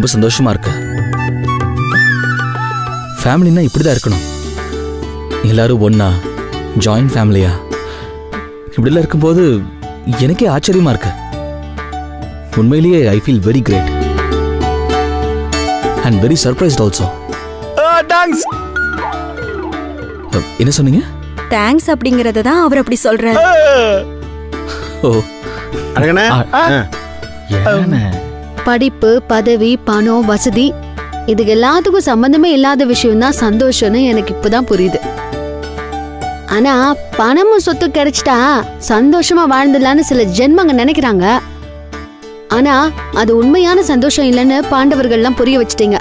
ரொம்ப சந்தோஷமா இருக்கு ஃபேமிலினா இப்படிதான் இருக்கணும் எல்லாரும் ஒண்ணா ஜாயிண்ட் ஃபேமிலியா இப்படிலாம் இருக்கும்போது எனக்கே ஆச்சரியமா இருக்கு உண்மையிலேயே I feel very great and very surprised also thanks என்ன சொன்னீங்க தேங்க்ஸ் அப்படிங்கறத தான் அவர் அப்படி சொல்றாரு ஓ அழகண்ணே என்ன படிப்பு பதவி பணம் வசதி இது எல்லாத்துக்கும் சம்பந்தமே இல்லாத விஷயம் தான் சந்தோஷம்னு எனக்கு இப்பதான் புரியுது ஆனா பணமும் சொத்து கிடைச்சிட்டா சந்தோஷமா வாழ்ந்துடலான்னு சில ஜென்மங்க நினைக்கிறாங்க ஆனா அது உண்மையான சந்தோஷம் இல்லைன்னு பாண்டவர்கள்லாம் புரிய வச்சிட்டீங்க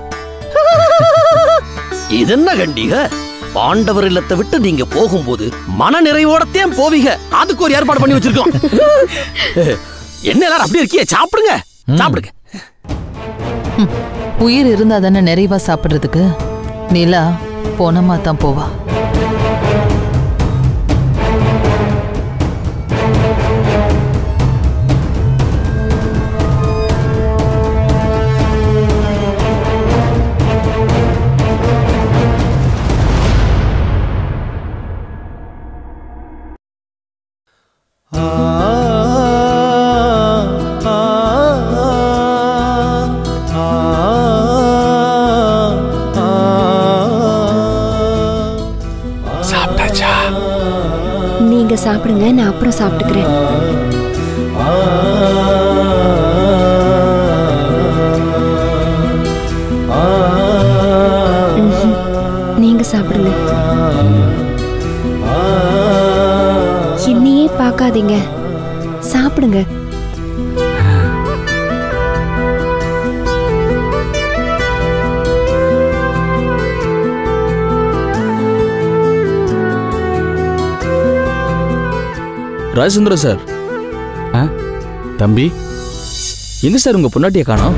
இது என்ன கண்டிக பாண்டவர் இல்லத்தை விட்டு நீங்க போகும்போது மன நிறைவோடத்தையும் போவீங்க அதுக்கு ஒரு ஏற்பாடு பண்ணி வச்சிருக்கோம் என்ன எல்லாரும் அப்படியே இருக்கியே சாப்பிடுங்க சாப்பிடுங்க உயிர் இருந்தா தானே நிறைவா சாப்பிடுறதுக்கு நிலா போனமா தான் போவா நீங்க சாப்பிடுங்க நான் அப்புறம் சாப்பிட்டுக்கிறேன் ம்ஹும். நீங்க சாப்பிடுங்க என்னையே பார்க்காதீங்க சாப்பிடுங்க ராஜசுந்தரம் சார் தம்பி எங்க சார் உங்க பொண்டாட்டியை காணோம்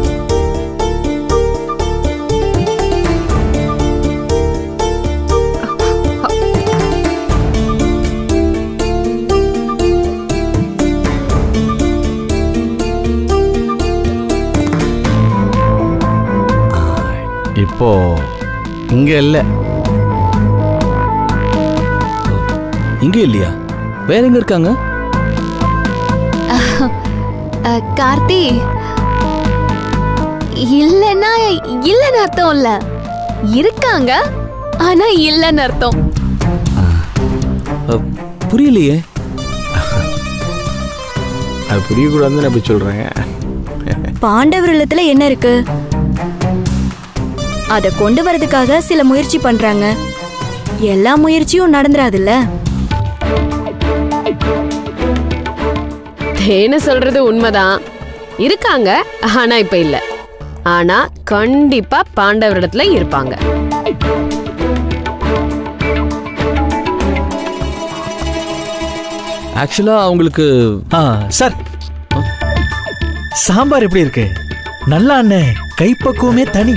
இப்போ இங்க இல்ல இங்கே இல்லையா வேற எங்க இருக்காங்க அஹ், கார்த்தி இல்லைன்னா இல்லைன்னு அர்த்தம் இல்ல இருக்காங்க ஆனா இல்லைன்னு அர்த்தம் அ, புரியலையே அது புரியக்கூடாதுன்னு நான் அப்படி சொல்றேன் பாண்டவர் இல்லத்துல என்ன இருக்கு அத கொண்டு வரதுக்காக சில முயற்சி பண்றாங்க எல்லா முயற்சியும் நடந்துராதுல்ல தேனு சொல்றது உண்மைதான் இருக்காங்க ஆனா இப்ப இல்ல ஆனா கண்டிப்பா பாண்டவரிடத்துல இருப்பாங்க ஆக்சுவலா அவங்களுக்கு ஆ சார் சாம்பார் எப்படி இருக்கு நல்லா அண்ணே கைப்பக்குவமே தனி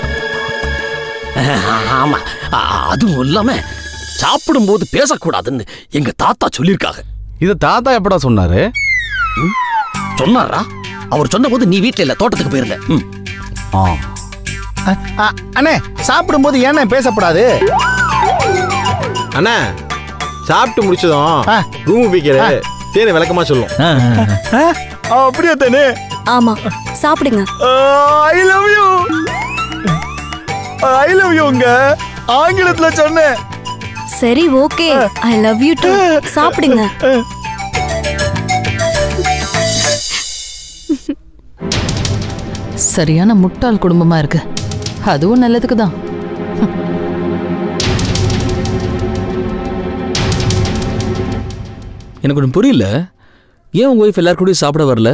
ஆமா அ- அதுவும் இல்லாம சாப்பிடும்போது பேசக்கூடாதுன்னு எங்க தாத்தா சொல்லியிருக்காங்க இத தாத்தா எப்படா சொன்னாரு சொன்னாரா அவர் சொன்னபோது நீ வீட்ல இல்ல தோட்டத்துக்கு போயிருந்த ம். ஆ அ, அ, அண்ணே சாப்பிடும்போது ஏண்ணே பேசப்படாது அண்ணா சாப்பிட்டு முடிச்சதும் ஆ. ரூம் பிக்கிற தேனை விளக்கமா சொல்லும் ஆ, ஆ, ஆ. அப்படியே தானே ஆமா சாப்பிடுங்க I love you I love யூங்க ஆங்கிலத்துல சொன்னேன் சரி okay I love you too சாப்பிடுங்க சரியான முட்டாள் குடும்பமா இருக்கு அதுவும் நல்லதுக்கு தான் எனக்கு ஒன்றும் புரியல ஏன் உங்க ஒய்ஃப் எல்லாரும் கூடயும் சாப்பிட வரல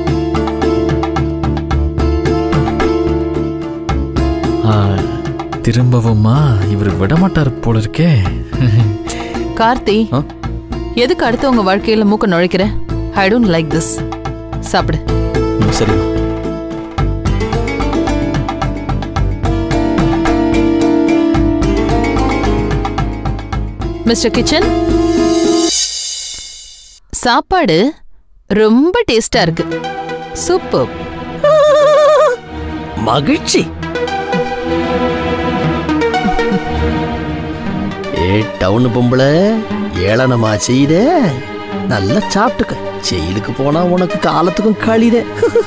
ஆ, திரும்பவுமா இவர் விடமாட்டார் போல இருக்கே கார்த்தி ஆ? எதுக்கு அடுத்தவங்க வாழ்க்கையில மூக்க நுழைக்கிற ஐ டோன்ட் லைக் திஸ் சாப்பிடு ம், சரிம்மா மிஸ்டர் கிச்சன் சாப்பாடு ரொம்ப டேஸ்டா இருக்கு சூப்பர் மகிழ்ச்சி ஏ டவுன் பொம்பளை ஏளனமா செய்த நல்லா சாப்பிட்டுக்க ஜெயிலுக்கு போனா உனக்கு காலத்துக்கும் கழிதே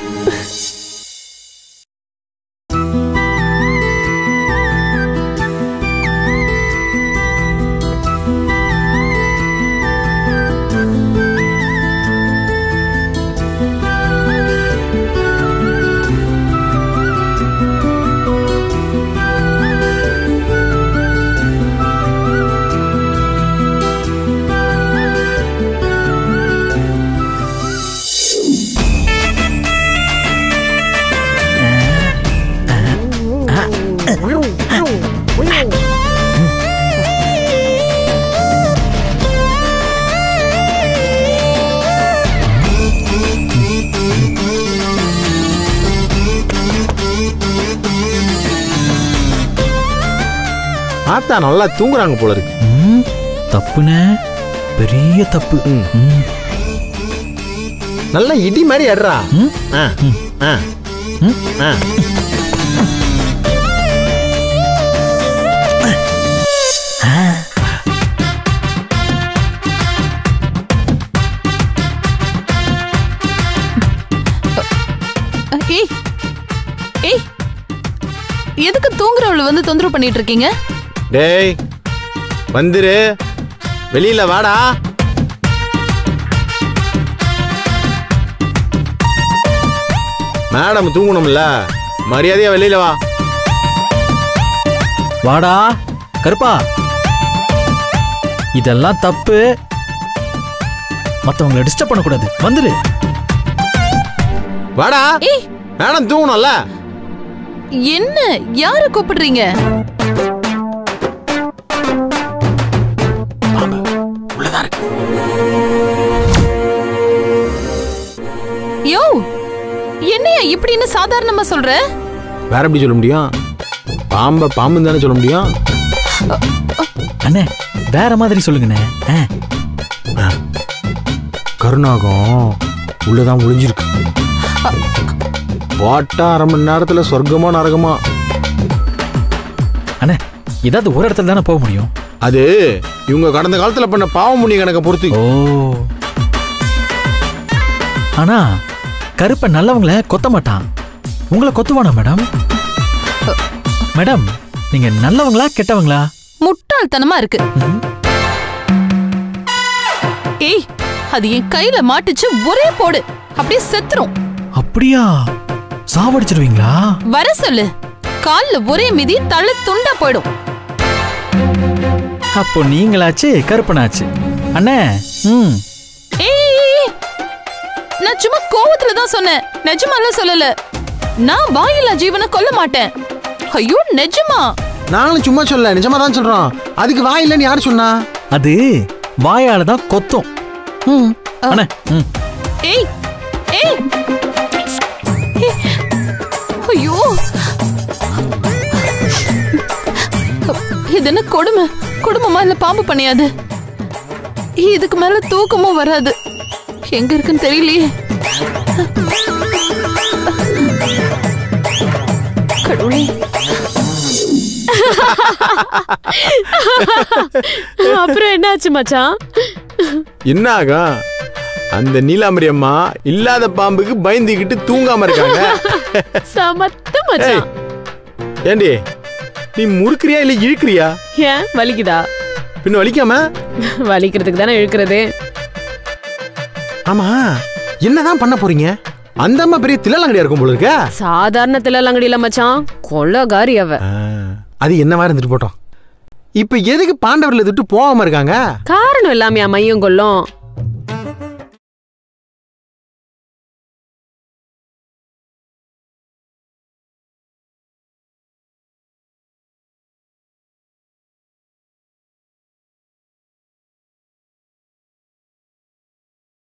ஆத்தா நல்லா தூங்குறாங்க போல இருக்கு ம், தப்புனே பெரிய தப்பு ம். ம், நல்லா இடி மாதிரி அடுறா ம். ஆ ஆ ம். ஆ ஏய் ஏய் எதுக்கு தூங்குறவள வந்து தொந்தரவு பண்ணிட்டு இருக்கீங்க டேய் வந்துரு வெளியில வாடா மேடம் தூங்கணும்ல மரியாதையா வெளியில வா வாடா கருப்பா இதெல்லாம் தப்பு மத்தவங்களை டிஸ்டர்ப் பண்ணக்கூடாது வந்துரு வாடா ஏய் மேடம் தூங்கணும்ல என்ன யார கூப்பிடுறீங்க யோ என்னையா இப்படின்னு சாதாரணமா சொல்ற வேற எப்படி சொல்ல முடியும் பாம்ப பாம்புன்னு தானே சொல்ல முடியும் அண்ணே வேற மாதிரி சொல்லுங்கண்ணே ஆ, கருணாகம் உள்ளதான் ஒளிஞ்சிருக்கு போட்டா அரை மணி நேரத்துல சொர்க்கமா நரகமா அண்ணே ஏதாவது ஒரு இடத்துல தானே போக முடியும் அது இவங்க கடந்த காலத்துல பண்ண பாவ புண்ணிய கணக்கை பொறுத்து ஓ ஆனா கருப்பை நல்லவங்கள கொத்த மாட்டான் உங்களை கொத்துவானா மேடம் மேடம் நீங்க நல்லவங்களா கெட்டவங்களா முட்டாள்தனமா இருக்கு ம். ஏய் அது என் கையில மாட்டுச்சு ஒரே போடு அப்படியே செத்துரும் அப்படியா சாவடிச்சிருவீங்களா வர சொல்லு கால்ல ஒரே மிதி தள்ள துண்டா போயிடும் அப்போ நீங்களாச்சு கருப்பனாச்சு அண்ணே ம் ஏய், ஏய், ஏய். நான் சும்மா கோவத்துல தான் சொன்னேன் நிஜமாலாம் சொல்லல நான் வாயில்லா ஜீவனை கொல்ல மாட்டேன் ஐயோ நிஜமா நாங்களும் சும்மா சொல்ல நிஜமா தான் சொல்றோம் அதுக்கு வாய் இல்லைன்னு யார் சொன்னா அது வாயால தான் கொத்தும் ம் அண்ணே ம் ஏய் ஏய் ஏய். ஐயோ இது என்ன கொடுமை குடும்பமா இல்ல பாம்பு பண்ணியாது இதுக்கு மேல தூக்கமும் வராது எங்க இருக்குன்னு தெரியலையே கடவுளே அப்புறம் என்னாச்சு மச்சான் என்ன ஆகும் அந்த நீலாம்பரி அம்மா இல்லாத பாம்புக்கு பயந்துக்கிட்டு தூங்காம இருக்காங்க சமத்த மச்சான் ஏண்டி நீ முறுக்குறியா இல்ல இழுக்கிறியா ஏன் வலிக்குதா பின்ன வலிக்காம வலிக்கிறதுக்கு தானே இழுக்கிறது ஆமா என்னதான் பண்ண போறீங்க அந்த அம்மா பெரிய தில்லலங்கடியா இருக்கும் போல இருக்க சாதாரண தில்லங்கடியில மச்சான் கொள்ளகாரி அவ அது என்னவா இருந்துட்டு போட்டோம் இப்ப எதுக்கு பாண்டவர்ல விட்டு போகாம இருக்காங்க காரணம் இல்லாமையா மையம் கொல்லும்